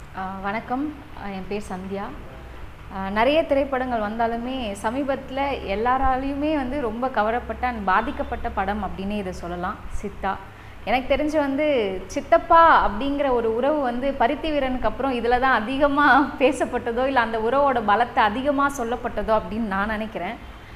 ஆஹ் வணக்கம் ஆஹ் என் பேர் சந்தியா ஆஹ் நிறைய திரைப்படங்கள் வந்தாலுமே சமீபத்தில் எல்லாராலையுமே வந்து ரொம்ப கவரப்பட்ட and பாதிக்கப்பட்ட படம் அப்படின்னே இதை சொல்லலாம் சித்தா எனக்கு தெரிஞ்சு வந்து சித்தப்பா அப்படிங்கிற ஒரு உறவு வந்து பருத்தி வீரனுக்கு அப்புறம் இதில் தான் அதிகமாக பேசப்பட்டதோ இல்லை அந்த உறவோட பலத்தை அதிகமாக சொல்லப்பட்டதோ அப்படின்னு நான் நினைக்கிறேன்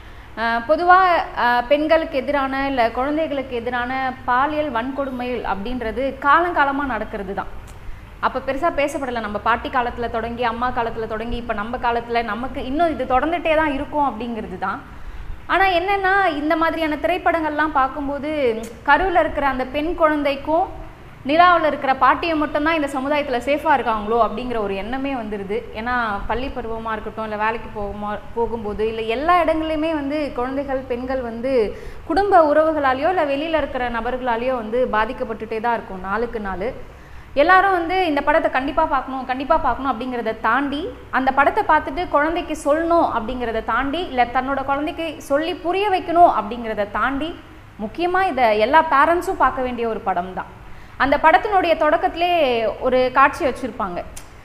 பொதுவாக பெண்களுக்கு எதிரான இல்லை குழந்தைகளுக்கு எதிரான பாலியல் வன்கொடுமைகள் அப்படின்றது காலங்காலமாக நடக்கிறது தான் அப்போ பெருசாக பேசப்படலை நம்ம பாட்டி காலத்தில் தொடங்கி அம்மா காலத்தில் தொடங்கி இப்போ நம்ம காலத்தில் நமக்கு இன்னும் இது தொடர்ந்துட்டே தான் இருக்கும் அப்படிங்கிறது தான் ஆனால் என்னென்னா இந்த மாதிரியான திரைப்படங்கள்லாம் பார்க்கும்போது கருவில் இருக்கிற அந்த பெண் குழந்தைக்கும் நிலாவில் இருக்கிற பாட்டியை மட்டும்தான் இந்த சமுதாயத்தில் சேஃபாக இருக்காங்களோ அப்படிங்கிற ஒரு எண்ணமே வந்துடுது ஏன்னா பள்ளி பருவமாக இருக்கட்டும் இல்லை வேலைக்கு போகுமா போகும்போது இல்லை எல்லா இடங்கள்லையுமே வந்து குழந்தைகள் பெண்கள் வந்து குடும்ப உறவுகளாலேயோ இல்லை வெளியில் இருக்கிற நபர்களாலேயோ வந்து பாதிக்கப்பட்டுட்டே தான் இருக்கும் நாளுக்கு நாள் எல்லாரும் வந்து இந்த படத்தை கண்டிப்பாக பார்க்கணும் கண்டிப்பாக பார்க்கணும் அப்படிங்கிறத தாண்டி அந்த படத்தை பார்த்துட்டு குழந்தைக்கு சொல்லணும் அப்படிங்கிறத தாண்டி இல்லை தன்னோட குழந்தைக்கு சொல்லி புரிய வைக்கணும் அப்படிங்கிறத தாண்டி முக்கியமாக இதை எல்லா பேரண்ட்ஸும் பார்க்க வேண்டிய ஒரு படம் தான் அந்த படத்தினுடைய தொடக்கத்திலே ஒரு காட்சி வச்சுருப்பாங்க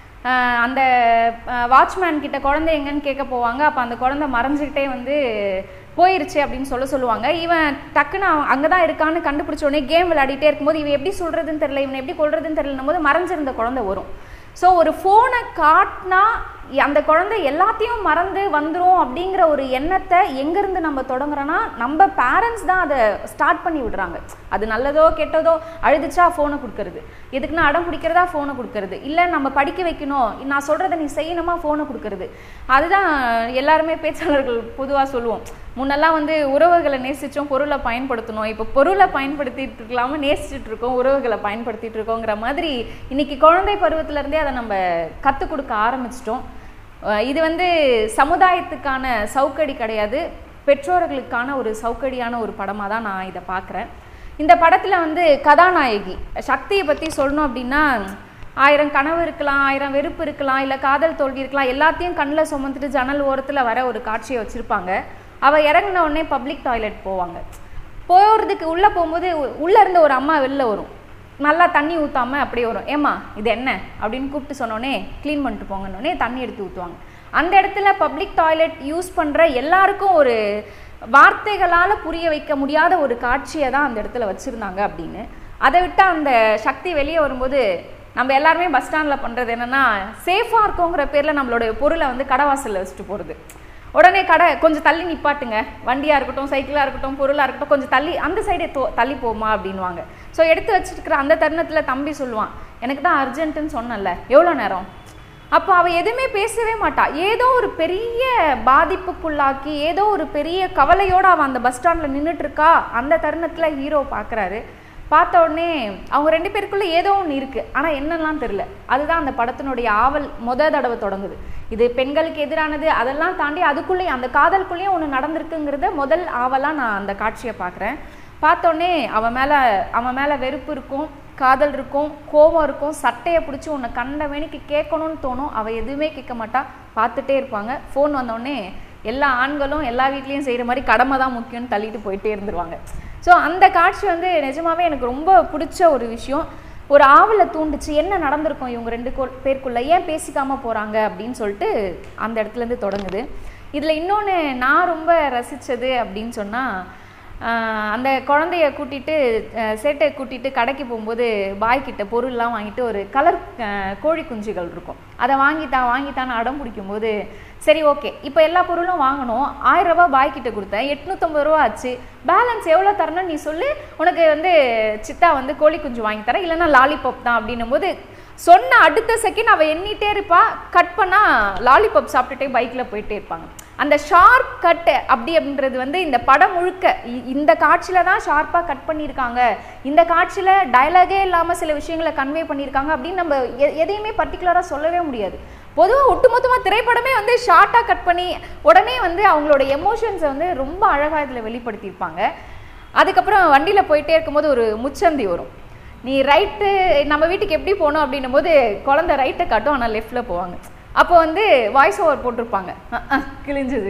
அந்த வாட்ச்மேன் கிட்ட குழந்தை எங்கன்னு கேட்க போவாங்க அப்போ அந்த குழந்தை மறைஞ்சிக்கிட்டே வந்து போயிருச்சு அப்படின்னு சொல்ல சொல்லுவாங்க இவன் டக்குன்னு அவன் அங்கே தான் இருக்கான்னு கண்டுபிடிச்ச உடனே கேம் விளையாடிட்டே இருக்கும்போது இவன் எப்படி சொல்கிறதுன்னு தெரியல இவனை எப்படி கொள்றதுன்னு தெரியலன்னும் போது மறைஞ்சிருந்த குழந்தை வரும் ஸோ ஒரு ஃபோனை காட்டினா அந்த குழந்தை எல்லாத்தையும் மறந்து வந்துடும் அப்படிங்கிற ஒரு எண்ணத்தை எங்கேருந்து நம்ம தொடங்குறோன்னா நம்ம பேரண்ட்ஸ் தான் அதை ஸ்டார்ட் பண்ணி விடுறாங்க அது நல்லதோ கெட்டதோ அழுதுச்சா ஃபோனை கொடுக்கறது எதுக்குன்னா அடம் பிடிக்கிறதா ஃபோனை கொடுக்கறது இல்லை நம்ம படிக்க வைக்கணும் நான் சொல்கிறத நீ செய்யணுமா ஃபோனை கொடுக்கறது அதுதான் எல்லாருமே பேச்சாளர்கள் பொதுவாக சொல்லுவோம் முன்னெல்லாம் வந்து உறவுகளை நேசித்தோம் பொருளை பயன்படுத்தணும் இப்போ பொருளை பயன்படுத்திட்டு இருக்கலாம நேசிச்சுட்டு இருக்கோம் உறவுகளை பயன்படுத்திட்டு இருக்கோங்கிற மாதிரி இன்னைக்கு குழந்தை பருவத்திலேருந்தே அதை நம்ம கற்றுக் கொடுக்க ஆரம்பிச்சிட்டோம் இது வந்து சமுதாயத்துக்கான சவுக்கடி கிடையாது பெற்றோர்களுக்கான ஒரு சவுக்கடியான ஒரு படமாக தான் நான் இதை பார்க்குறேன் இந்த படத்தில் வந்து கதாநாயகி சக்தியை பற்றி சொல்லணும் அப்படின்னா ஆயிரம் கனவு இருக்கலாம் ஆயிரம் வெறுப்பு இருக்கலாம் இல்லை காதல் தோல்வி இருக்கலாம் எல்லாத்தையும் கண்ணில் சுமந்துட்டு ஜன்னல் ஓரத்தில் வர ஒரு காட்சியை வச்சுருப்பாங்க அவள் இறங்கின உடனே பப்ளிக் டாய்லெட் போவாங்க போகிறதுக்கு உள்ளே போகும்போது உள்ளே இருந்த ஒரு அம்மா வெளில வரும் நல்லா தண்ணி ஊற்றாமல் அப்படியே வரும் ஏம்மா இது என்ன அப்படின்னு கூப்பிட்டு சொன்னோடனே க்ளீன் பண்ணிட்டு போங்கன்னொடனே தண்ணி எடுத்து ஊற்றுவாங்க அந்த இடத்துல பப்ளிக் டாய்லெட் யூஸ் பண்ணுற எல்லாருக்கும் ஒரு வார்த்தைகளால் புரிய வைக்க முடியாத ஒரு காட்சியை தான் அந்த இடத்துல வச்சுருந்தாங்க அப்படின்னு அதை விட்டு அந்த சக்தி வெளியே வரும்போது நம்ம எல்லாருமே பஸ் ஸ்டாண்டில் பண்ணுறது என்னென்னா சேஃபாக இருக்கோங்கிற பேரில் நம்மளுடைய பொருளை வந்து கடவாசலில் வச்சுட்டு போகிறது உடனே கடை கொஞ்சம் தள்ளி நிப்பாட்டுங்க வண்டியாக இருக்கட்டும் சைக்கிளாக இருக்கட்டும் பொருளாக இருக்கட்டும் கொஞ்சம் தள்ளி அந்த சைடே தோ தள்ளி போமா அப்படின்வாங்க ஸோ எடுத்து வச்சுருக்கிற அந்த தருணத்தில் தம்பி சொல்லுவான் எனக்கு தான் அர்ஜென்ட்டுன்னு சொன்னல எவ்வளோ நேரம் அப்போ அவள் எதுவுமே பேசவே மாட்டா ஏதோ ஒரு பெரிய பாதிப்புக்குள்ளாக்கி ஏதோ ஒரு பெரிய கவலையோடு அவன் அந்த பஸ் ஸ்டாண்டில் நின்றுட்டுருக்கா அந்த தருணத்தில் ஹீரோ பார்க்குறாரு பார்த்த உடனே அவங்க ரெண்டு பேருக்குள்ளே ஏதோ ஒன்று இருக்குது ஆனால் என்னெல்லாம் தெரில அதுதான் அந்த படத்தினுடைய ஆவல் முத தடவை தொடங்குது இது பெண்களுக்கு எதிரானது அதெல்லாம் தாண்டி அதுக்குள்ளேயும் அந்த காதலுக்குள்ளேயும் ஒன்று நடந்திருக்குங்கிறத முதல் ஆவலாக நான் அந்த காட்சியை பார்க்குறேன் பார்த்தோன்னே அவன் மேலே அவன் மேலே வெறுப்பு இருக்கும் காதல் இருக்கும் கோபம் இருக்கும் சட்டையை பிடிச்சி உன்னை கண்ட வேணிக்கு கேட்கணும்னு தோணும் அவள் எதுவுமே கேட்க மாட்டா பார்த்துட்டே இருப்பாங்க ஃபோன் வந்தோடனே எல்லா ஆண்களும் எல்லா வீட்லேயும் செய்கிற மாதிரி கடமை தான் முக்கியம்னு தள்ளிட்டு போயிட்டே இருந்துருவாங்க ஸோ அந்த காட்சி வந்து நிஜமாவே எனக்கு ரொம்ப பிடிச்ச ஒரு விஷயம் ஒரு ஆவலை தூண்டுச்சு என்ன நடந்திருக்கும் இவங்க ரெண்டு பேருக்குள்ள ஏன் பேசிக்காமல் போகிறாங்க அப்படின்னு சொல்லிட்டு அந்த இடத்துலேருந்து தொடங்குது இதில் இன்னொன்று நான் ரொம்ப ரசித்தது அப்படின்னு சொன்னால் அந்த குழந்தைய கூட்டிகிட்டு சேட்டையை கூட்டிகிட்டு கடைக்கு போகும்போது பாய்கிட்ட பொருள்லாம் வாங்கிட்டு ஒரு கலர் கோழி குஞ்சுகள் இருக்கும் அதை வாங்கித்தான் வாங்கித்தான்னு அடம் பிடிக்கும்போது சரி ஓகே இப்போ எல்லா பொருளும் வாங்கணும் ஆயிரம் ரூபா பாய்கிட்ட கொடுத்தேன் எட்நூற்றம்பது ரூபா ஆச்சு பேலன்ஸ் எவ்வளோ தரணும்னு நீ சொல்லு உனக்கு வந்து சித்தா வந்து கோழி குஞ்சு வாங்கி தரேன் இல்லைன்னா லாலிபாப் தான் அப்படின்னும் போது சொன்ன அடுத்த செகண்ட் அவள் எண்ணிட்டே இருப்பா கட் பண்ணால் லாலிபாப் சாப்பிட்டுட்டே பைக்கில் போயிட்டே இருப்பாங்க அந்த ஷார்ப் கட் அப்படி அப்படின்றது வந்து இந்த படம் முழுக்க இந்த காட்சியில் தான் ஷார்ப்பாக கட் பண்ணியிருக்காங்க இந்த காட்சியில் டயலாகே இல்லாமல் சில விஷயங்களை கன்வே பண்ணியிருக்காங்க அப்படின்னு நம்ம எதையுமே பர்டிகுலராக சொல்லவே முடியாது பொதுவாக ஒட்டுமொத்தமாக திரைப்படமே வந்து ஷார்ட்டாக கட் பண்ணி உடனே வந்து அவங்களோட எமோஷன்ஸை வந்து ரொம்ப அழகாக இதில் வெளிப்படுத்தியிருப்பாங்க அதுக்கப்புறம் வண்டியில் போயிட்டே இருக்கும்போது ஒரு முச்சந்தி வரும் நீ ரைட்டு நம்ம வீட்டுக்கு எப்படி போகணும் அப்படின்னும் போது குழந்த ரைட்டை காட்டும் ஆனால் லெஃப்டில் போவாங்க அப்போ வந்து வாய்ஸ் ஓவர் போட்டிருப்பாங்க கிழிஞ்சது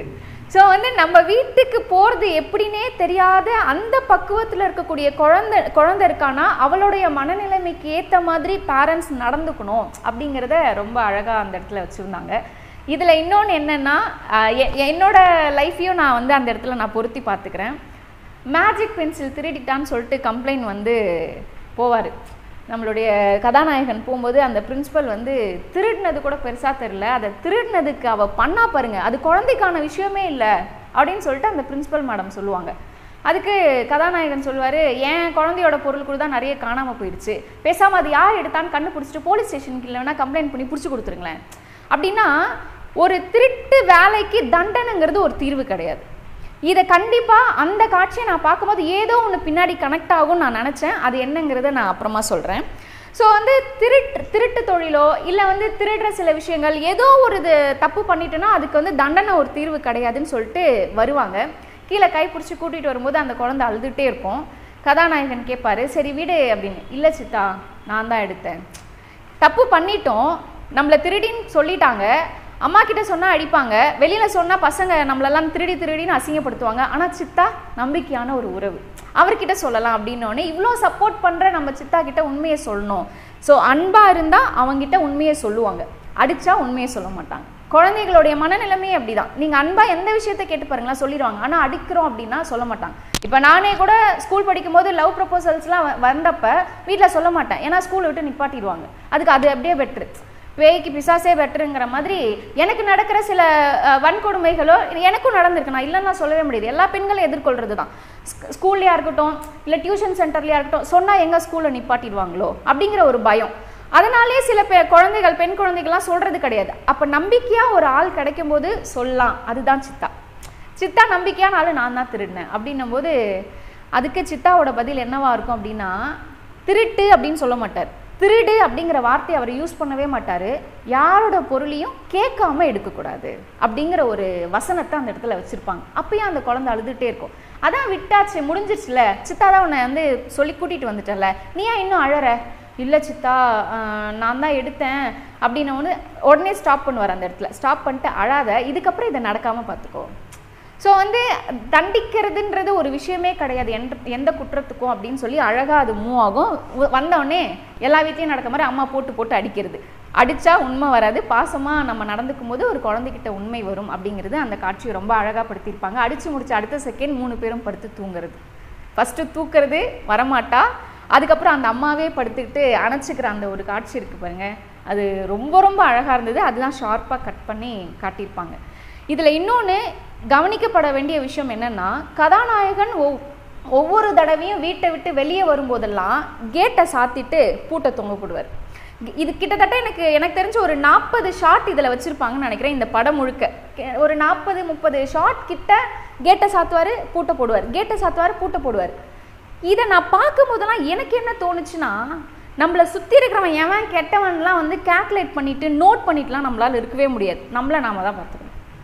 ஸோ வந்து நம்ம வீட்டுக்கு போகிறது எப்படின்னே தெரியாத அந்த பக்குவத்தில் இருக்கக்கூடிய குழந்தை குழந்தை இருக்கானா அவளுடைய மனநிலைமைக்கு ஏற்ற மாதிரி பேரண்ட்ஸ் நடந்துக்கணும் அப்படிங்கிறத ரொம்ப அழகாக அந்த இடத்துல வச்சுருந்தாங்க இதில் இன்னொன்று என்னென்னா என்னோட லைஃப்பையும் நான் வந்து அந்த இடத்துல நான் பொருத்தி பார்த்துக்கிறேன் மேஜிக் பென்சில் திருடிட்டான்னு சொல்லிட்டு கம்ப்ளைண்ட் வந்து போவார் நம்மளுடைய கதாநாயகன் போகும்போது அந்த பிரின்சிபல் வந்து திருடினது கூட பெருசாக தெரில அதை திருடினதுக்கு அவள் பண்ணா பாருங்க அது குழந்தைக்கான விஷயமே இல்லை அப்படின்னு சொல்லிட்டு அந்த பிரின்சிபல் மேடம் சொல்லுவாங்க அதுக்கு கதாநாயகன் சொல்லுவார் என் குழந்தையோட பொருள் கூட தான் நிறைய காணாமல் போயிடுச்சு பேசாமல் அது யார் எடுத்தான்னு கண்டுபிடிச்சிட்டு போலீஸ் ஸ்டேஷனுக்கு இல்லைன்னா கம்ப்ளைண்ட் பண்ணி பிடிச்சி கொடுத்துருங்களேன் அப்படின்னா ஒரு திருட்டு வேலைக்கு தண்டனைங்கிறது ஒரு தீர்வு கிடையாது இதை கண்டிப்பாக அந்த காட்சியை நான் பார்க்கும்போது ஏதோ ஒன்று பின்னாடி கனெக்ட் ஆகும்னு நான் நினச்சேன் அது என்னங்கிறத நான் அப்புறமா சொல்கிறேன் ஸோ வந்து திருட்டு திருட்டு தொழிலோ இல்லை வந்து திருடுற சில விஷயங்கள் ஏதோ ஒரு இது தப்பு பண்ணிட்டோன்னா அதுக்கு வந்து தண்டனை ஒரு தீர்வு கிடையாதுன்னு சொல்லிட்டு வருவாங்க கீழே கை பிடிச்சி கூட்டிகிட்டு வரும்போது அந்த குழந்தை அழுதுகிட்டே இருக்கும் கதாநாயகன் கேட்பாரு சரி விடு அப்படின்னு இல்லை சித்தா நான் தான் எடுத்தேன் தப்பு பண்ணிட்டோம் நம்மளை திருடின்னு சொல்லிட்டாங்க அம்மா கிட்ட சொன்னால் அடிப்பாங்க வெளியில் சொன்னால் பசங்க நம்மளெல்லாம் திருடி திருடின்னு அசிங்கப்படுத்துவாங்க ஆனால் சித்தா நம்பிக்கையான ஒரு உறவு அவர்கிட்ட சொல்லலாம் அப்படின்னோடனே இவ்வளோ சப்போர்ட் பண்ணுற நம்ம சித்தா கிட்ட உண்மையை சொல்லணும் ஸோ அன்பாக இருந்தால் அவங்ககிட்ட உண்மையை சொல்லுவாங்க அடித்தா உண்மையை சொல்ல மாட்டாங்க குழந்தைகளுடைய மனநிலைமையே அப்படிதான் நீங்கள் அன்பாக எந்த விஷயத்த கேட்டு பாருங்களா சொல்லிடுவாங்க ஆனால் அடிக்கிறோம் அப்படின்னா சொல்ல மாட்டாங்க இப்போ நானே கூட ஸ்கூல் படிக்கும்போது லவ் ப்ரப்போசல்ஸ்லாம் வந்தப்ப வீட்டில் சொல்ல மாட்டேன் ஏன்னா ஸ்கூலை விட்டு நிப்பாட்டிடுவாங்க அதுக்கு அது அப்படியே பெட்ரு பேய்க்கு பிசாசே பெட்டருங்கிற மாதிரி எனக்கு நடக்கிற சில அஹ், வன்கொடுமைகளோ எனக்கும் நடந்திருக்கு நான் இல்லைன்னு நான் சொல்லவே முடியாது எல்லா பெண்களும் எதிர்கொள்கிறது தான் ஸ்கூல்லையா இருக்கட்டும் இல்லை டியூஷன் சென்டர்லையா இருக்கட்டும் சொன்னால் எங்கள் ஸ்கூலில் நிப்பாட்டிடுவாங்களோ அப்படிங்கிற ஒரு பயம் அதனாலே சில பெ குழந்தைகள் பெண் குழந்தைகள்லாம் சொல்கிறது கிடையாது அப்போ நம்பிக்கையாக ஒரு ஆள் கிடைக்கும் போது சொல்லலாம் அதுதான் சித்தா சித்தா நம்பிக்கையான ஆளு நான் தான் திருடினேன் அப்படின்னும் போது அதுக்கு சித்தாவோட பதில் என்னவா இருக்கும் அப்படின்னா திருட்டு அப்படின்னு சொல்ல மாட்டார் திருடு அப்படிங்கிற வார்த்தையை அவர் யூஸ் பண்ணவே மாட்டார் யாரோட பொருளையும் கேட்காம எடுக்கக்கூடாது அப்படிங்கிற ஒரு வசனத்தை அந்த இடத்துல வச்சுருப்பாங்க அப்பயும் அந்த குழந்தை அழுதுகிட்டே இருக்கும் அதான் விட்டாச்சு முடிஞ்சிருச்சுல சித்தா தான் உன்னை வந்து சொல்லி கூட்டிகிட்டு வந்துட்டல நீ ஏன் இன்னும் அழற இல்லை சித்தா ஆஹ், நான் தான் எடுத்தேன் அப்படின்னு ஒன்று உடனே ஸ்டாப் பண்ணுவார் அந்த இடத்துல ஸ்டாப் பண்ணிட்டு அழாத இதுக்கப்புறம் இதை நடக்காமல் பார்த்துக்கோ ஸோ வந்து தண்டிக்கிறதுன்றது ஒரு விஷயமே கிடையாது எந்த எந்த குற்றத்துக்கும் அப்படின்னு சொல்லி அழகாக அது மூவ் ஆகும் உ- வந்தோடனே எல்லா வீட்லேயும் நடக்க மாதிரி அம்மா போட்டு போட்டு அடிக்கிறது அடித்தா உண்மை வராது பாசமாக நம்ம நடந்துக்கும் போது ஒரு குழந்தைகிட்ட உண்மை வரும் அப்படிங்கிறது அந்த காட்சியை ரொம்ப அழகாக படுத்தியிருப்பாங்க அடித்து முடிச்ச அடுத்த செகண்ட் மூணு பேரும் படுத்து தூங்குறது ஃபஸ்ட்டு தூக்குறது வரமாட்டா அதுக்கப்புறம் அந்த அம்மாவே படுத்துக்கிட்டு அணைச்சிக்கிற அந்த ஒரு காட்சி இருக்குது பாருங்க அது ரொம்ப ரொம்ப அழகாக இருந்தது அதுதான் ஷார்ப்பாக கட் பண்ணி காட்டியிருப்பாங்க இதில் இன்னொன்று கவனிக்கப்பட வேண்டிய விஷயம் என்னென்னா கதாநாயகன் ஒவ் ஒவ்வொரு தடவையும் வீட்டை விட்டு வெளியே வரும்போதெல்லாம் கேட்டை சாத்திட்டு பூட்டை தொங்க போடுவார் இது கிட்டத்தட்ட எனக்கு எனக்கு தெரிஞ்ச ஒரு நாற்பது ஷாட் இதில் வச்சுருப்பாங்கன்னு நினைக்கிறேன் இந்த படம் முழுக்க கே- ஒரு நாற்பது முப்பது ஷாட் கிட்ட கேட்டை சாத்துவார் பூட்டை போடுவார் கேட்டை சாத்துவார் பூட்டை போடுவார் இதை நான் பார்க்கும் போதெல்லாம் எனக்கு என்ன தோணுச்சுன்னா நம்மளை சுற்றி இருக்கிறவன் எவன் கெட்டவன்லாம் வந்து கேல்குலேட் பண்ணிட்டு நோட் பண்ணிட்டுலாம் நம்மளால இருக்கவே முடியாது நம்மளை நாம தான் பார்த்துக்கணும்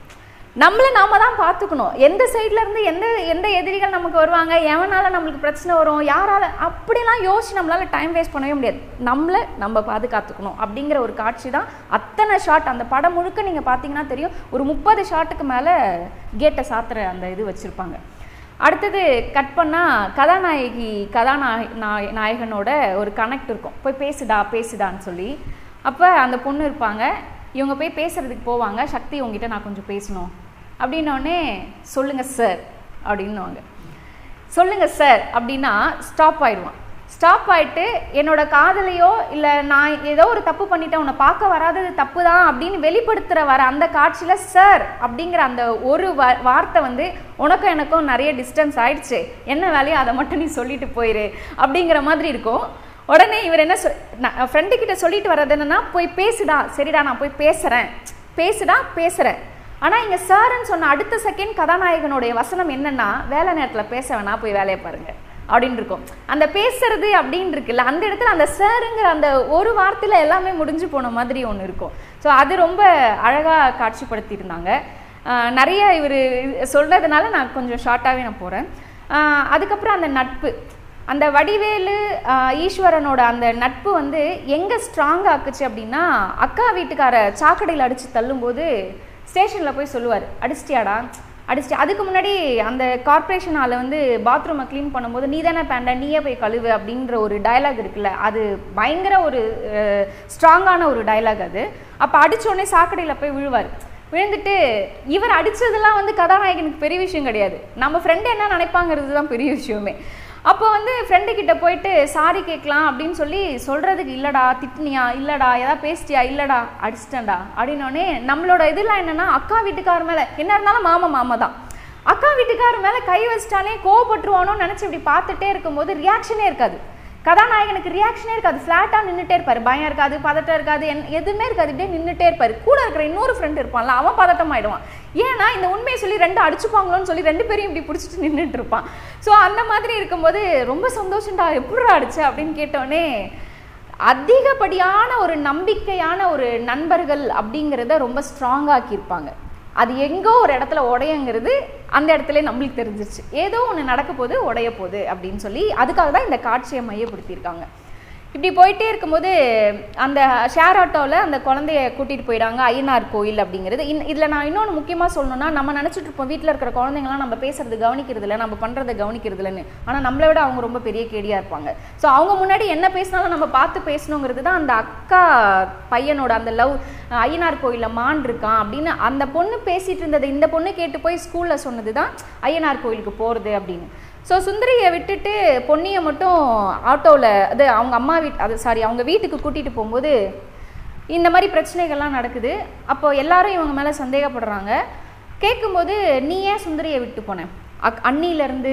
நம்மளை நாம தான் பார்த்துக்கணும் எந்த சைடுல இருந்து எந்த எந்த எதிரிகள் நமக்கு வருவாங்க எவனால நம்மளுக்கு பிரச்சனை வரும் யாரால அப்படிலாம் யோசிச்சு நம்மளால டைம் வேஸ்ட் பண்ணவே முடியாது நம்மளை நம்ம பாதுகாத்துக்கணும் அப்படிங்கிற ஒரு காட்சி தான் அத்தனை ஷாட் அந்த படம் முழுக்க நீங்கள் பார்த்தீங்கன்னா தெரியும் ஒரு முப்பது ஷாட்டுக்கு மேலே கேட்டை சாத்துற அந்த இது வச்சுருப்பாங்க அடுத்தது கட் பண்ணால் கதாநாயகி கதாநாய நாய- நாயகனோட ஒரு கனெக்ட் இருக்கும் போய் பேசுடா பேசுடான்னு சொல்லி அப்போ அந்த பொண்ணு இருப்பாங்க இவங்க போய் பேசுறதுக்கு போவாங்க சக்தி உங்ககிட்ட நான் கொஞ்சம் பேசணும் அப்படின்னோடனே சொல்லுங்க சார் அப்படின்னுவாங்க சொல்லுங்க சார் அப்படின்னா ஸ்டாப் ஆயிடுவான் ஸ்டாப் ஆயிட்டு என்னோட காதலையோ இல்லை நான் ஏதோ ஒரு தப்பு பண்ணிட்டேன் உன்னை பார்க்க வராதது தப்பு தான் அப்படின்னு வெளிப்படுத்துகிற வர அந்த காட்சியில் சார் அப்படிங்கிற அந்த ஒரு வா- வார்த்தை வந்து உனக்கும் எனக்கும் நிறைய டிஸ்டன்ஸ் ஆயிடுச்சு என்ன வேலையோ அதை மட்டும் நீ சொல்லிட்டு போயிரு அப்படிங்கிற மாதிரி இருக்கும் உடனே இவர் என்ன சொல் ஃப்ரெண்டு கிட்ட சொல்லிட்டு வர்றது என்னன்னா போய் பேசுடா சரிடா நான் போய் பேசுகிறேன் பேசுடா பேசுகிறேன் ஆனால் இங்கே சார்ன்னு சொன்ன அடுத்த செகண்ட் கதாநாயகனுடைய வசனம் என்னன்னா வேலை நேரத்தில் பேச வேணா போய் வேலையை பாருங்க அப்படின்னு இருக்கும் அந்த பேசுறது அப்படின்னு இருக்குல்ல அந்த இடத்துல அந்த சாருங்கிற அந்த ஒரு வார்த்தையில் எல்லாமே முடிஞ்சு போன மாதிரி ஒன்று இருக்கும் ஸோ அது ரொம்ப அழகாக காட்சிப்படுத்தியிருந்தாங்க ஆஹ் நிறைய இவர் சொல்கிறதுனால நான் கொஞ்சம் ஷார்ட்டாகவே நான் போகிறேன் அதுக்கப்புறம் அந்த நட்பு அந்த வடிவேலு ஆஹ் ஈஸ்வரனோட அந்த நட்பு வந்து எங்கே ஸ்ட்ராங் ஆக்குச்சு அப்படின்னா அக்கா வீட்டுக்கார சாக்கடையில் அடித்து தள்ளும்போது ஸ்டேஷனில் போய் சொல்லுவார் அடிச்சிட்டியாடா அடிச்சுட்டு அதுக்கு முன்னாடி அந்த கார்ப்பரேஷன் ஆளை வந்து பாத்ரூமை க்ளீன் பண்ணும்போது நீ தானே பேண்ட நீயே போய் கழுவு அப்படின்ற ஒரு டயலாக் இருக்குல்ல அது பயங்கர ஒரு ஸ்ட்ராங்கான ஒரு டயலாக் அது அப்போ அடிச்சோடனே சாக்கடையில் போய் விழுவார் விழுந்துட்டு இவர் அடிச்சதெல்லாம் வந்து கதாநாயகனுக்கு பெரிய விஷயம் கிடையாது நம்ம ஃப்ரெண்டு என்ன நினைப்பாங்கிறது தான் பெரிய விஷயமே அப்போ வந்து ஃப்ரெண்டு கிட்ட போயிட்டு சாரி கேட்கலாம் அப்படின்னு சொல்லி சொல்றதுக்கு இல்லடா திட்டினியா இல்லடா ஏதாவது பேசிட்டியா இல்லடா அடிச்சிட்டேன்டா அப்படின்னோடனே நம்மளோட இதெல்லாம் என்னன்னா அக்கா வீட்டுக்கார மேல என்ன இருந்தாலும் மாமா மாமா தான் அக்கா வீட்டுக்கார மேல கை வச்சிட்டாலே கோவப்பட்டுருவானோன்னு நினைச்சு இப்படி பார்த்துட்டே இருக்கும்போது ரியாக்ஷனே இருக்காது கதாநாயகனுக்கு ரியாக்ஷனே இருக்காது ஃப்ளாட்டாக நின்றுட்டே இருப்பார் பயம் இருக்காது பதட்டம் இருக்காது என் எதுவுமே இருக்காது இப்படியே நின்றுட்டே இருப்பார் கூட இருக்கிற இன்னொரு ஃப்ரெண்ட் இருப்பான்ல அவன் பதட்டம் ஆயிடுவான் ஏன்னா இந்த உண்மையை சொல்லி ரெண்டு அடிச்சுப்பாங்களோன்னு சொல்லி ரெண்டு பேரையும் இப்படி பிடிச்சிட்டு நின்றுட்டு இருப்பான் ஸோ அந்த மாதிரி இருக்கும்போது ரொம்ப சந்தோஷம்டா எப்படி அடிச்ச அப்படின்னு கேட்டோடனே அதிகப்படியான ஒரு நம்பிக்கையான ஒரு நண்பர்கள் அப்படிங்கிறத ரொம்ப ஸ்ட்ராங்காக்கியிருப்பாங்க அது எங்கோ ஒரு இடத்துல உடையங்கிறது அந்த இடத்துல நம்மளுக்கு தெரிஞ்சிருச்சு ஏதோ ஒன்று நடக்க போகுது உடைய போகுது அப்படின்னு சொல்லி அதுக்காக தான் இந்த காட்சியை மையப்படுத்தியிருக்காங்க இப்படி போயிட்டே இருக்கும்போது அந்த ஷேர் ஆட்டோவில் அந்த குழந்தைய கூட்டிகிட்டு போயிடாங்க ஐயனார் கோயில் அப்படிங்கிறது இன் இதில் நான் இன்னொன்று முக்கியமாக சொல்லணும்னா நம்ம நினச்சிட்டு இருப்போம் வீட்டில் இருக்கிற குழந்தைங்களாம் நம்ம பேசுறது கவனிக்கிறது இல்லை நம்ம பண்ணுறதை கவனிக்கிறது இல்லைன்னு ஆனால் நம்மளை விட அவங்க ரொம்ப பெரிய கேடியாக இருப்பாங்க ஸோ அவங்க முன்னாடி என்ன பேசினாலும் நம்ம பார்த்து பேசணுங்கிறது தான் அந்த அக்கா பையனோட அந்த லவ் ஐயனார் கோயிலில் மான் இருக்கான் அப்படின்னு அந்த பொண்ணு பேசிட்டு இருந்ததை இந்த பொண்ணு கேட்டு போய் ஸ்கூலில் சொன்னது தான் ஐயனார் கோயிலுக்கு போகிறது அப்படின்னு ஸோ சுந்தரியை விட்டுட்டு பொன்னியை மட்டும் ஆட்டோவில் அது அவங்க அம்மா வீட் அது சாரி அவங்க வீட்டுக்கு கூட்டிகிட்டு போகும்போது இந்த மாதிரி பிரச்சனைகள்லாம் நடக்குது அப்போ எல்லாரும் இவங்க மேலே சந்தேகப்படுறாங்க கேட்கும்போது நீ ஏன் சுந்தரியை விட்டு போனேன் அக் அண்ணியிலேருந்து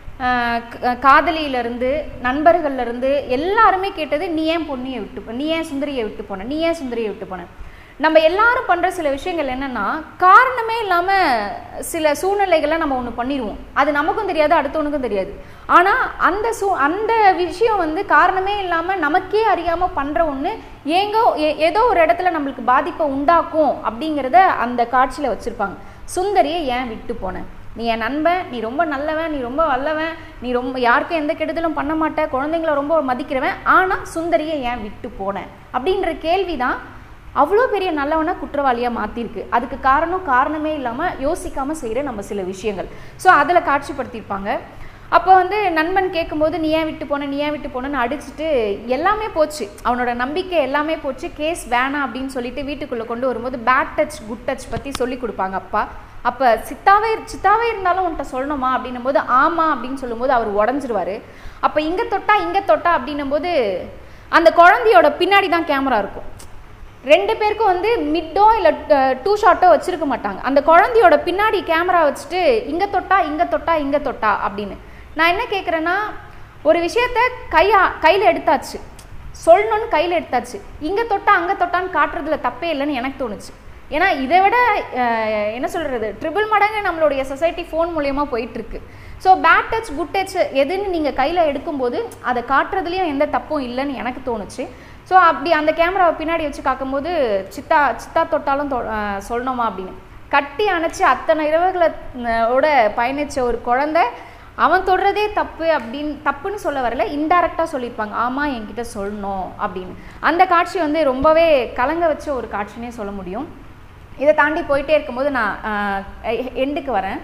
காதலியிலேருந்து நண்பர்கள்லேருந்து எல்லாருமே கேட்டது நீ ஏன் பொன்னியை விட்டு போ- நீ ஏன் சுந்தரியை விட்டு போன நீ ஏன் சுந்தரியை விட்டு போன நம்ம எல்லாரும் பண்ணுற சில விஷயங்கள் என்னென்னா காரணமே இல்லாமல் சில சூழ்நிலைகளை நம்ம ஒன்று பண்ணிடுவோம் அது நமக்கும் தெரியாது அடுத்தவனுக்கும் தெரியாது ஆனால் அந்த சூ அந்த விஷயம் வந்து காரணமே இல்லாமல் நமக்கே அறியாமல் பண்ணுற ஒன்று ஏங்கோ ஏ- ஏதோ ஒரு இடத்துல நம்மளுக்கு பாதிப்பை உண்டாக்கும் அப்படிங்கிறத அந்த காட்சியில் வச்சுருப்பாங்க சுந்தரியை ஏன் விட்டு போனேன் நீ என் நண்பன் நீ ரொம்ப நல்லவன் நீ ரொம்ப வல்லவன் நீ ரொம்ப யாருக்கும் எந்த கெடுதலும் பண்ண மாட்ட குழந்தைங்கள ரொம்ப மதிக்கிறவன் ஆனால் சுந்தரியை ஏன் விட்டு போனேன் அப்படின்ற கேள்வி தான் அவ்வளோ பெரிய நல்லவனை குற்றவாளியாக மாற்றிருக்கு அதுக்கு காரணம் காரணமே இல்லாமல் யோசிக்காமல் செய்கிற நம்ம சில விஷயங்கள் ஸோ அதில் காட்சிப்படுத்தியிருப்பாங்க அப்போ வந்து நண்பன் கேட்கும்போது நீ ஏன் விட்டு போன நீ ஏன் விட்டு போனேன்னு அடிச்சுட்டு எல்லாமே போச்சு அவனோட நம்பிக்கை எல்லாமே போச்சு கேஸ் வேணாம் அப்படின்னு சொல்லிட்டு வீட்டுக்குள்ளே கொண்டு வரும்போது பேட் டச் குட் டச் பற்றி சொல்லி கொடுப்பாங்க அப்பா அப்போ சித்தாவே சித்தாவே இருந்தாலும் உன்கிட்ட சொல்லணுமா அப்படின்னும் போது ஆமாம் அப்படின்னு சொல்லும்போது அவர் உடஞ்சிருவாரு அப்போ இங்கே தொட்டா இங்கே தொட்டா அப்படின்னும் போது அந்த குழந்தையோட பின்னாடி தான் கேமரா இருக்கும் ரெண்டு பேருக்கும் வந்து மிட்டோ இல்லை டூ ஷாட்டோ வச்சிருக்க மாட்டாங்க அந்த குழந்தையோட பின்னாடி கேமரா வச்சுட்டு இங்கே தொட்டா இங்கே தொட்டா இங்கே தொட்டா அப்படின்னு நான் என்ன கேட்குறேன்னா ஒரு விஷயத்த கையா கையில் எடுத்தாச்சு சொல்லணும்னு கையில் எடுத்தாச்சு இங்கே தொட்டா அங்கே தொட்டான்னு காட்டுறதுல தப்பே இல்லைன்னு எனக்கு தோணுச்சு ஏன்னா இதை விட அஹ், என்ன சொல்கிறது ட்ரிபிள் மடங்கு நம்மளுடைய சொசைட்டி ஃபோன் மூலியமாக போயிட்டுருக்கு so bad touch good touch எதுன்னு நீங்கள் கையில் எடுக்கும்போது அதை காட்டுறதுலேயும் எந்த தப்பும் இல்லைன்னு எனக்கு தோணுச்சு ஸோ அப்படி அந்த கேமராவை பின்னாடி வச்சு பார்க்கும்போது சித்தா சித்தா தொட்டாலும் தொ- அஹ், சொல்லணுமா அப்படின்னு கட்டி அணைச்சி அத்தனை இரவுகளை அஹ், ஓட பயணிச்ச ஒரு குழந்தை அவன் தொடுறதே தப்பு அப்படின்னு தப்புன்னு சொல்ல வரல இன்டைரக்டாக சொல்லியிருப்பாங்க ஆமாம் என்கிட்ட சொல்லணும் அப்படின்னு அந்த காட்சி வந்து ரொம்பவே கலங்க வச்ச ஒரு காட்சினே சொல்ல முடியும் இதை தாண்டி போயிட்டே இருக்கும்போது நான் எண்டுக்கு வரேன்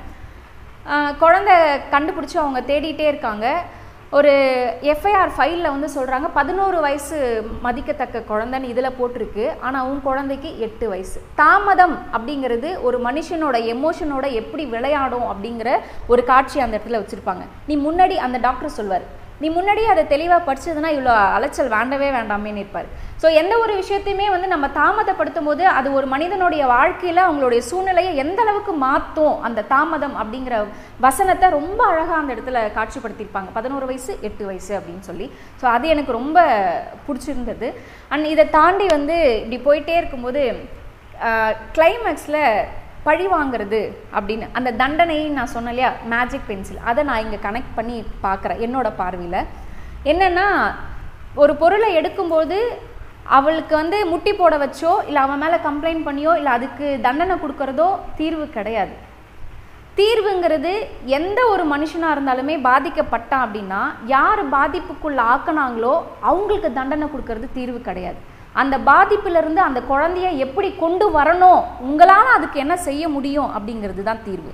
ஆஹ் குழந்தை கண்டுபிடிச்சி அவங்க தேடிட்டே இருக்காங்க ஒரு எஃப்ஐஆர் ஃபைலில் வந்து சொல்கிறாங்க பதினோரு வயசு மதிக்கத்தக்க குழந்தைன்னு இதில் போட்டிருக்கு ஆனால் உன் குழந்தைக்கு எட்டு வயசு தாமதம் அப்படிங்கிறது ஒரு மனுஷனோட எமோஷனோட எப்படி விளையாடும் அப்படிங்கிற ஒரு காட்சி அந்த இடத்துல வச்சுருப்பாங்க நீ முன்னாடி அந்த டாக்டர் சொல்வார் நீ முன்னாடியே அதை தெளிவாக படிச்சதுன்னா இவ்வளோ அலைச்சல் வேண்டவே வேண்டாமேன்னு இருப்பார் ஸோ எந்த ஒரு விஷயத்தையுமே வந்து நம்ம தாமதப்படுத்தும் போது அது ஒரு மனிதனுடைய வாழ்க்கையில் அவங்களுடைய சூழ்நிலையை எந்த அளவுக்கு மாற்றும் அந்த தாமதம் அப்படிங்கிற வசனத்தை ரொம்ப அழகாக அந்த இடத்துல காட்சிப்படுத்தியிருப்பாங்க பதினோரு வயசு எட்டு வயசு அப்படின்னு சொல்லி ஸோ அது எனக்கு ரொம்ப பிடிச்சிருந்தது அண்ட் இதை தாண்டி வந்து இப்படி போயிட்டே இருக்கும்போது கிளைமேக்ஸில் பழி வாங்குறது அப்படின்னு அந்த தண்டனையை நான் சொன்னேன் இல்லையா மேஜிக் பென்சில் அதை நான் இங்கே கனெக்ட் பண்ணி பார்க்குறேன் என்னோட பார்வையில் என்னென்னா ஒரு பொருளை எடுக்கும்போது அவளுக்கு வந்து முட்டி போட வச்சோ இல்லை அவன் மேலே கம்ப்ளைண்ட் பண்ணியோ இல்லை அதுக்கு தண்டனை கொடுக்கறதோ தீர்வு கிடையாது தீர்வுங்கிறது எந்த ஒரு மனுஷனாக இருந்தாலுமே பாதிக்கப்பட்டான் அப்படின்னா யார் பாதிப்புக்குள்ள ஆக்குனாங்களோ அவங்களுக்கு தண்டனை கொடுக்கறது தீர்வு கிடையாது அந்த பாதிப்பிலிருந்து அந்த குழந்தைய எப்படி கொண்டு வரணும் உங்களால் அதுக்கு என்ன செய்ய முடியும் அப்படிங்கிறது தான் தீர்வு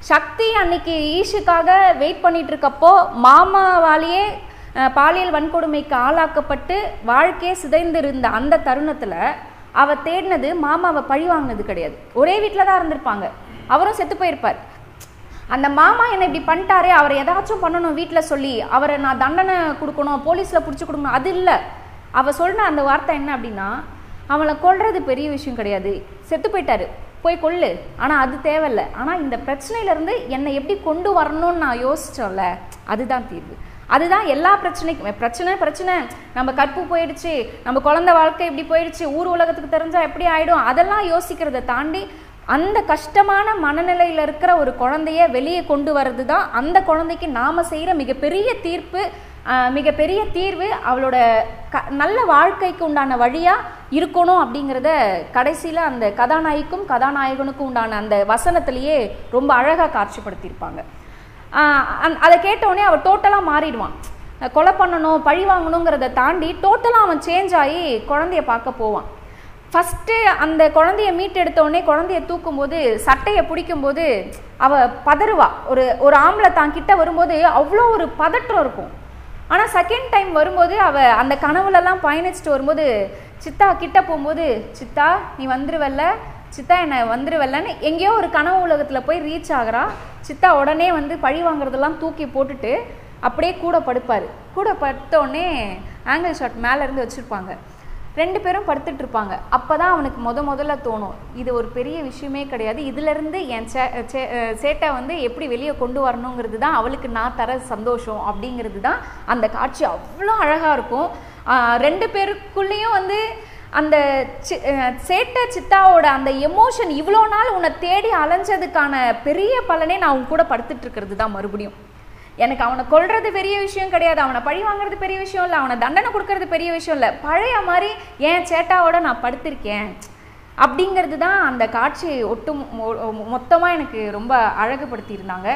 சக்தி அன்னைக்கு ஈஷுக்காக வெயிட் பண்ணிட்டு இருக்கப்போ மாமாவாலேயே அஹ், பாலியல் வன்கொடுமைக்கு ஆளாக்கப்பட்டு வாழ்க்கையே சிதைந்திருந்த அந்த தருணத்தில் அவ தேடினது மாமாவை பழி வாங்கினது கிடையாது ஒரே வீட்டில் தான் இருந்திருப்பாங்க அவரும் செத்து போயிருப்பார் அந்த மாமா என்னை இப்படி பண்ணிட்டாரே அவரை ஏதாச்சும் பண்ணணும் வீட்டில் சொல்லி அவரை நான் தண்டனை கொடுக்கணும் போலீஸில் பிடிச்சி கொடுக்கணும் அது இல்லை அவ சொன்ன அந்த வார்த்தை என்ன அப்படின்னா அவளை கொல்றது பெரிய விஷயம் கிடையாது செத்து போயிட்டாரு போய் கொல்லு ஆனால் அது தேவையில்ல ஆனால் இந்த பிரச்சனையிலேருந்து என்னை எப்படி கொண்டு வரணும்னு நான் யோசிச்சோம்ல அதுதான் தீர்வு அதுதான் எல்லா பிரச்சனைக்கும் பிரச்சனை பிரச்சனை நம்ம கற்பு போயிடுச்சு நம்ம குழந்தை வாழ்க்கை இப்படி போயிடுச்சு ஊர் உலகத்துக்கு தெரிஞ்சா எப்படி ஆயிடும் அதெல்லாம் யோசிக்கிறத தாண்டி அந்த கஷ்டமான மனநிலையில் இருக்கிற ஒரு குழந்தைய வெளியே கொண்டு வர்றது தான் அந்த குழந்தைக்கு நாம செய்கிற மிகப்பெரிய தீர்ப்பு ஆஹ், மிகப்பெரிய தீர்வு அவளோட க நல்ல வாழ்க்கைக்கு உண்டான வழியாக இருக்கணும் அப்படிங்கிறத கடைசியில் அந்த கதாநாயகிக்கும் கதாநாயகனுக்கும் உண்டான அந்த வசனத்திலேயே ரொம்ப அழகாக காட்சிப்படுத்தியிருப்பாங்க ஆஹ் அந்த- அதை கேட்டவுடனே அவன் டோட்டலாக மாறிடுவான் அஹ் கொலை பண்ணணும் பழி வாங்கணுங்கிறத தாண்டி டோட்டலாக அவன் சேஞ்ச் ஆகி குழந்தைய பார்க்க போவான் ஃபஸ்ட்டு அந்த குழந்தைய மீட்டெடுத்த உடனே குழந்தைய தூக்கும்போது சட்டையை பிடிக்கும்போது அவ பதறுவா ஒரு ஒரு ஆம்பளை தான் கிட்ட வரும்போது அவ்வளோ ஒரு பதற்றம் இருக்கும் ஆனால் செகண்ட் டைம் வரும்போது அவ அந்த கனவுலலாம் பயணிச்சுட்டு வரும்போது சித்தா கிட்ட போகும்போது சித்தா நீ வந்துருவல்ல சித்தா என்னை வந்துருவல்லன்னு எங்கேயோ ஒரு கனவு உலகத்தில் போய் ரீச் ஆகுறா சித்தா உடனே வந்து பழி வாங்குறதெல்லாம் தூக்கி போட்டுட்டு அப்படியே கூட படுப்பார் கூட படுத்த உடனே ஆங்கிள் ஷாட் மேலே இருந்து வச்சுருப்பாங்க ரெண்டு பேரும் படுத்துட்டு இருப்பாங்க அப்போ தான் அவனுக்கு முத முதல்ல தோணும் இது ஒரு பெரிய விஷயமே கிடையாது இதுலேருந்து என் சே சே- அஹ் சேட்டை வந்து எப்படி வெளியே கொண்டு வரணுங்கிறது தான் அவளுக்கு நான் தர சந்தோஷம் அப்படிங்கிறது தான் அந்த காட்சி அவ்வளோ அழகாக இருக்கும் ஆஹ் ரெண்டு பேருக்குள்ளேயும் வந்து அந்த சி அஹ் சேட்டை சித்தாவோட அந்த எமோஷன் இவ்வளோ நாள் உன்னை தேடி அலைஞ்சதுக்கான பெரிய பலனே நான் உன் கூட படுத்துட்டு இருக்கிறது தான் மறுபடியும் எனக்கு அவனை கொல்றது பெரிய விஷயம் கிடையாது அவனை பழி வாங்குறது பெரிய விஷயம் இல்லை அவனை தண்டனை கொடுக்கறது பெரிய விஷயம் இல்லை பழைய மாதிரி என் சேட்டாவோட நான் படுத்திருக்கேன் அப்படிங்கிறது தான் அந்த காட்சி ஒட்டு மொத்தமாக எனக்கு ரொம்ப அழகுபடுத்தியிருந்தாங்க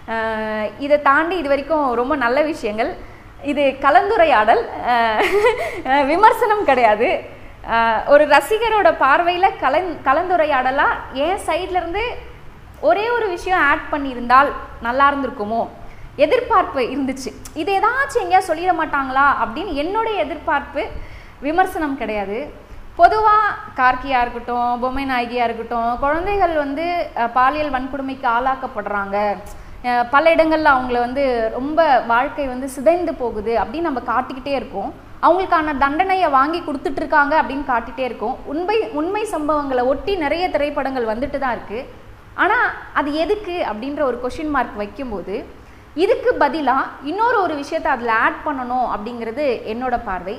அஹ் இதை தாண்டி இது வரைக்கும் ரொம்ப நல்ல விஷயங்கள் இது கலந்துரையாடல் அஹ் விமர்சனம் கிடையாது அஹ் ஒரு ரசிகரோட பார்வையில் கலந் கலந்துரையாடலாக என் சைட்ல இருந்து ஒரே ஒரு விஷயம் ஆட் பண்ணியிருந்தால் நல்லா இருந்திருக்குமோ எதிர்பார்ப்பு இருந்துச்சு இது ஏதாச்சும் எங்கேயா சொல்லிட மாட்டாங்களா அப்படின்னு என்னுடைய எதிர்பார்ப்பு விமர்சனம் கிடையாது பொதுவாக கார்கியாக இருக்கட்டும் பொம்மை நாயகியாக இருக்கட்டும் குழந்தைகள் வந்து அஹ், பாலியல் வன்கொடுமைக்கு ஆளாக்கப்படுறாங்க அஹ், பல இடங்களில் அவங்கள வந்து ரொம்ப வாழ்க்கை வந்து சிதைந்து போகுது அப்படின்னு நம்ம காட்டிக்கிட்டே இருக்கோம் அவங்களுக்கான தண்டனையை வாங்கி கொடுத்துட்டு இருக்காங்க அப்படின்னு காட்டிகிட்டே இருக்கோம் உண்மை உண்மை சம்பவங்களை ஒட்டி நிறைய திரைப்படங்கள் வந்துட்டு தான் இருக்குது ஆனால் அது எதுக்கு அப்படின்ற ஒரு கொஷின் மார்க் வைக்கும்போது இதுக்கு பதிலாக இன்னொரு ஒரு விஷயத்தை அதில் ஆட் பண்ணணும் அப்படிங்கிறது என்னோட பார்வை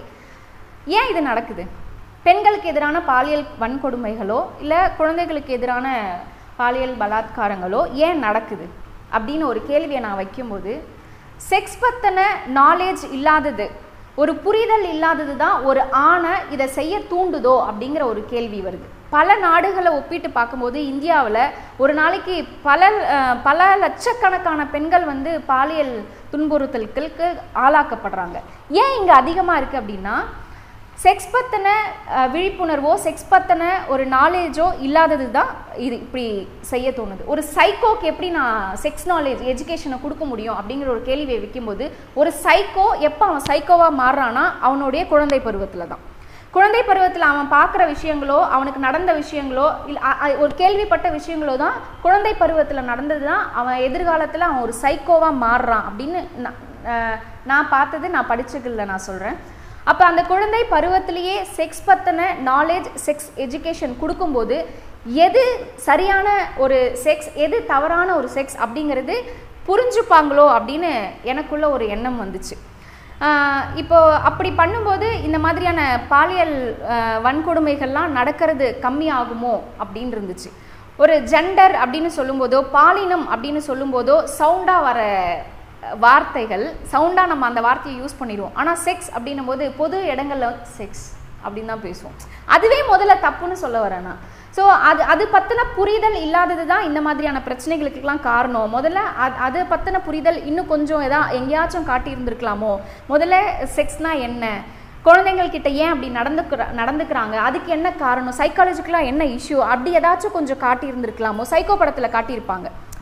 ஏன் இது நடக்குது பெண்களுக்கு எதிரான பாலியல் வன்கொடுமைகளோ இல்லை குழந்தைகளுக்கு எதிரான பாலியல் பலாத்காரங்களோ ஏன் நடக்குது அப்படின்னு ஒரு கேள்வியை நான் வைக்கும்போது செக்ஸ் பற்றின நாலேஜ் இல்லாதது ஒரு புரிதல் இல்லாதது தான் ஒரு ஆணை இதை செய்ய தூண்டுதோ அப்படிங்கிற ஒரு கேள்வி வருது பல நாடுகளை ஒப்பிட்டு பார்க்கும்போது இந்தியாவில் ஒரு நாளைக்கு பல அஹ், பல லட்சக்கணக்கான பெண்கள் வந்து பாலியல் துன்புறுத்தல்களுக்கு ஆளாக்கப்படுறாங்க ஏன் இங்கே அதிகமாக இருக்குது அப்படின்னா செக்ஸ் பற்றின விழிப்புணர்வோ செக்ஸ் பற்றின ஒரு நாலேஜோ இல்லாதது தான் இது இப்படி செய்ய தோணுது ஒரு சைக்கோக்கு எப்படி நான் செக்ஸ் நாலேஜ் எஜுகேஷனை கொடுக்க முடியும் அப்படிங்கிற ஒரு கேள்வியை வைக்கும்போது ஒரு சைக்கோ எப்போ அவன் சைக்கோவாக மாறுறான்னா அவனுடைய குழந்தை பருவத்தில் தான் குழந்தை பருவத்தில் அவன் பார்க்குற விஷயங்களோ அவனுக்கு நடந்த விஷயங்களோ இல்லை ஒரு கேள்விப்பட்ட விஷயங்களோ தான் குழந்தை பருவத்தில் நடந்தது தான் அவன் எதிர்காலத்தில் அவன் ஒரு சைக்கோவாக மாறுறான் அப்படின்னு நான் அஹ், நான் பார்த்தது நான் படிச்சதில்ல நான் சொல்கிறேன் அப்போ அந்த குழந்தை பருவத்திலேயே செக்ஸ் பற்றின நாலேஜ் செக்ஸ் எஜுகேஷன் கொடுக்கும்போது எது சரியான ஒரு செக்ஸ் எது தவறான ஒரு செக்ஸ் அப்படிங்கிறது புரிஞ்சுப்பாங்களோ அப்படின்னு எனக்குள்ள ஒரு எண்ணம் வந்துச்சு ஆஹ் இப்போ அப்படி பண்ணும்போது இந்த மாதிரியான பாலியல் ஆஹ் வன்கொடுமைகள்லாம் நடக்கிறது கம்மியாகுமோ அப்படின்னு இருந்துச்சு ஒரு ஜெண்டர் அப்படின்னு சொல்லும்போதோ பாலினம் அப்படின்னு சொல்லும்போதோ சவுண்டாக வர வார்த்தைகள் சவுண்டாக நம்ம அந்த வார்த்தையை யூஸ் பண்ணிடுவோம் ஆனால் செக்ஸ் அப்படின்னும் போது பொது இடங்களில் செக்ஸ் அப்படின்னு தான் பேசுவோம் அதுவே முதல்ல தப்புன்னு சொல்ல வரேன் நான் ஸோ அது அது பற்றின புரிதல் இல்லாதது தான் இந்த மாதிரியான பிரச்சனைகளுக்கெல்லாம் காரணம் முதல்ல அது அது பற்றின புரிதல் இன்னும் கொஞ்சம் எதா எங்கேயாச்சும் காட்டியிருந்திருக்கலாமோ முதல்ல செக்ஸ்னா என்ன குழந்தைங்கள் கிட்ட ஏன் அப்படி நடந்துக்கிற நடந்துக்கிறாங்க அதுக்கு என்ன காரணம் சைக்காலஜிக்கலாக என்ன இஷ்யூ அப்படி ஏதாச்சும் கொஞ்சம் காட்டியிருந்திருக்கலாமோ சைக்கோ படத்தில் காட்டியிருப்பாங்க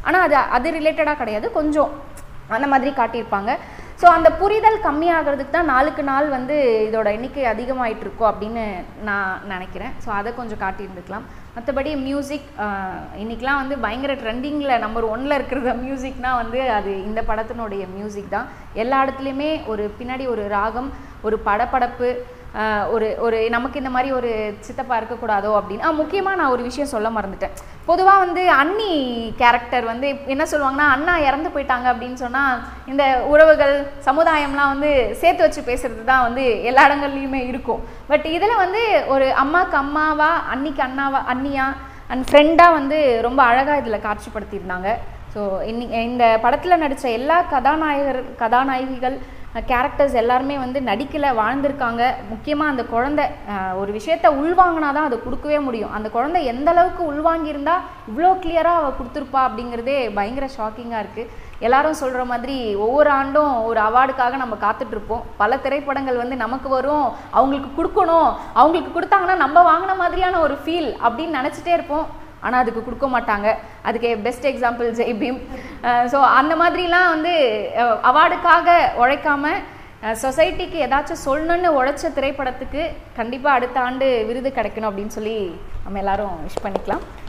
ஆனால் அது அது ரிலேட்டடாக கிடையாது கொஞ்சம் அந்த மாதிரி காட்டியிருப்பாங்க ஸோ அந்த புரிதல் கம்மியாகிறதுக்கு தான் நாளுக்கு நாள் வந்து இதோட எண்ணிக்கை அதிகமாயிட்டு இருக்கோ அப்படின்னு நான் நினைக்கிறேன் ஸோ அதை கொஞ்சம் காட்டியிருந்துக்கலாம் மற்றபடி மியூசிக் இன்னைக்கெலாம் வந்து பயங்கர ட்ரெண்டிங்கில் நம்பர் ஒன்ல இருக்கிற மியூசிக்னா வந்து அது இந்த படத்தினுடைய மியூசிக் தான் எல்லா இடத்துலையுமே ஒரு பின்னாடி ஒரு ராகம் ஒரு படபடப்பு ஆஹ் ஒரு ஒரு நமக்கு இந்த மாதிரி ஒரு சித்தப்பா இருக்கக்கூடாதோ அப்படின்னு ஆ முக்கியமாக நான் ஒரு விஷயம் சொல்ல மறந்துட்டேன் பொதுவாக வந்து அண்ணி கேரக்டர் வந்து என்ன சொல்லுவாங்கன்னா அண்ணா இறந்து போயிட்டாங்க அப்படின்னு சொன்னால் இந்த உறவுகள் சமுதாயம்லாம் வந்து சேர்த்து வச்சு பேசுறது தான் வந்து எல்லா இடங்கள்லையுமே இருக்கும் பட் இதில் வந்து ஒரு அம்மாக்கு அம்மாவா அன்னிக்கு அண்ணாவா அண்ணியா அண்ட் ஃப்ரெண்டாக வந்து ரொம்ப அழகாக இதில் காட்சிப்படுத்தியிருந்தாங்க ஸோ இன்னி இந்த படத்தில் நடித்த எல்லா கதாநாயகர் கதாநாயகிகள் கேரக்டர்ஸ் எல்லாருமே வந்து நடிக்கல வாழ்ந்திருக்காங்க முக்கியமாக அந்த குழந்தை அஹ், ஒரு விஷயத்த உள்வாங்கினா தான் அதை கொடுக்கவே முடியும் அந்த குழந்தை எந்த அளவுக்கு உள்வாங்கியிருந்தா இவ்வளோ கிளியராக அவள் கொடுத்துருப்பா அப்படிங்கிறதே பயங்கர ஷாக்கிங்காக இருக்குது எல்லாரும் சொல்கிற மாதிரி ஒவ்வொரு ஆண்டும் ஒரு அவார்டுக்காக நம்ம காத்துட்ருப்போம் பல திரைப்படங்கள் வந்து நமக்கு வரும் அவங்களுக்கு கொடுக்கணும் அவங்களுக்கு கொடுத்தாங்கன்னா நம்ம வாங்கின மாதிரியான ஒரு ஃபீல் அப்படின்னு நினச்சிட்டே இருப்போம் ஆனால் அதுக்கு கொடுக்க மாட்டாங்க அதுக்கு best example Jai Bhim so அந்த மாதிரிலாம் வந்து அவார்டுக்காக உழைக்காம சொசைட்டிக்கு ஏதாச்சும் சொல்லணும்னு உழைச்ச திரைப்படத்துக்கு கண்டிப்பாக அடுத்த ஆண்டு விருது கிடைக்கணும் அப்படின்னு சொல்லி நம்ம எல்லாரும் விஷ் பண்ணிக்கலாம்